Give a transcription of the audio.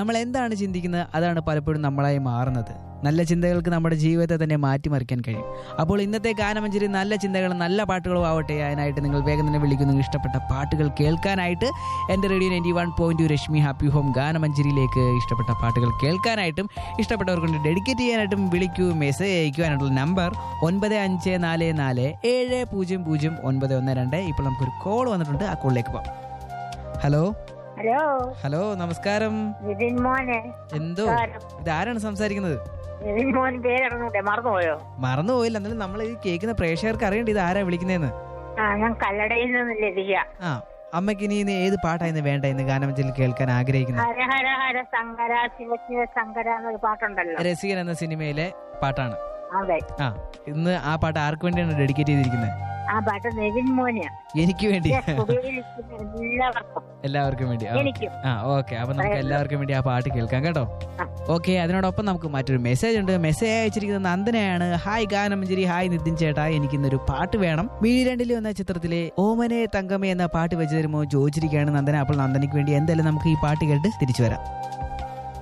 നമ്മൾ എന്താണ് ചിന്തിക്കുന്നത് അതാണ് പലപ്പോഴും നമ്മളായി മാറുന്നത് നല്ല ചിന്തകൾക്ക് നമ്മുടെ ജീവിതത്തെ തന്നെ മാറ്റിമറിക്കാൻ കഴിയും അപ്പോൾ ഇന്നത്തെ ഗാനമഞ്ചേരി നല്ല ചിന്തകളും നല്ല പാട്ടുകളും ആവട്ടെ അതിനായിട്ട് നിങ്ങൾ വേഗം തന്നെ വിളിക്കുന്നു ഇഷ്ടപ്പെട്ട പാട്ടുകൾ കേൾക്കാനായിട്ട് എൻ്റെ radio ninety one point two Rashmi happy home ഗാനമഞ്ചേരിയിലേക്ക് ഇഷ്ടപ്പെട്ട പാട്ടുകൾ കേൾക്കാനായിട്ടും ഇഷ്ടപ്പെട്ടവർക്ക് കൊണ്ട് ഡെഡിക്കേറ്റ് ചെയ്യാനായിട്ടും വിളിക്കൂ മെസ്സേജ് അയക്കുവാനായിട്ടുള്ള നമ്പർ ഒൻപത് അഞ്ച് നാല് നാല് ഏഴ് പൂജ്യം പൂജ്യം ഒൻപത് ഒന്ന് രണ്ട് ഇപ്പോൾ നമുക്കൊരു കോൾ വന്നിട്ടുണ്ട് ആ കോളിലേക്ക് പോകാം ഹലോ ഹലോ ഹലോ നമസ്കാരം നിതിൻ മോനെ എന്തോ നമസ്കാരം. ഇതാരാണ് സംസാരിക്കുന്നത് നിതിൻ മോൻ പേരറിഞ്ഞൂടെ മറന്നുപോയോ മറന്നുപോയില്ല എന്നാലും നമ്മൾ ഈ കേൾക്കുന്ന പ്രേക്ഷകർക്ക് അറിയണ്ട ഇത് ആരാ വിളിക്കുന്നതെന്ന് ആ ഞാൻ കല്ലടയിൽ നിന്ന് ലതിക ആ അമ്മയ്ക്ക് ഇനി ഇന്ന് ഏത് പാട്ടായിരുന്നു വേണ്ട ഇന്ന് ഗാനമഞ്ചലിൽ കേൾക്കാൻ ആഗ്രഹിക്കുന്നത് ഹര ഹര ഹര ശങ്കര ശിവ ശിവ ശങ്കര എന്നൊരു പാട്ടുണ്ടല്ലോ രസികൻ എന്ന സിനിമയിലെ പാട്ടാണ് അതെ ആ ഇന്ന് ആ പാട്ട് ആർക്ക് വേണ്ടിയാണ് ഡെഡിക്കേറ്റ് ചെയ്തിരിക്കുന്നത് ആ പാട്ട് നിതിൻ മോന് എനിക്ക് വേണ്ടി കുടിയിരിക്കുന്ന എല്ലാവർക്കും എല്ലാവർക്കും വേണ്ടി ആ, എനിക്കും ആ ഓക്കെ അപ്പൊ നമുക്ക് എല്ലാവർക്കും വേണ്ടി ആ പാട്ട് കേൾക്കാം കേട്ടോ ആ. ഓക്കെ അതിനോടൊപ്പം നമുക്ക് മറ്റൊരു മെസ്സേജ് ഉണ്ട് മെസ്സേജ് അയച്ചിരിക്കുന്നത് നന്ദനയാണ് ഹായ് ഗാനമഞ്ജരി ഹായ് നിതിൻ ചേട്ടാ എനിക്ക് ഇന്നൊരു പാട്ട് വേണം വീരണ്ടിൽ എന്ന ചിത്രത്തിലെ ഓമനെ തങ്കമേ എന്ന പാട്ട് വെച്ച് തരുമോ ചോദിച്ചിരിക്കുകയാണ് നന്ദന അപ്പോൾ നന്ദനയ്ക്ക് വേണ്ടി എന്തായാലും നമുക്ക് ഈ പാട്ട് കേട്ട് തിരിച്ചു വരാം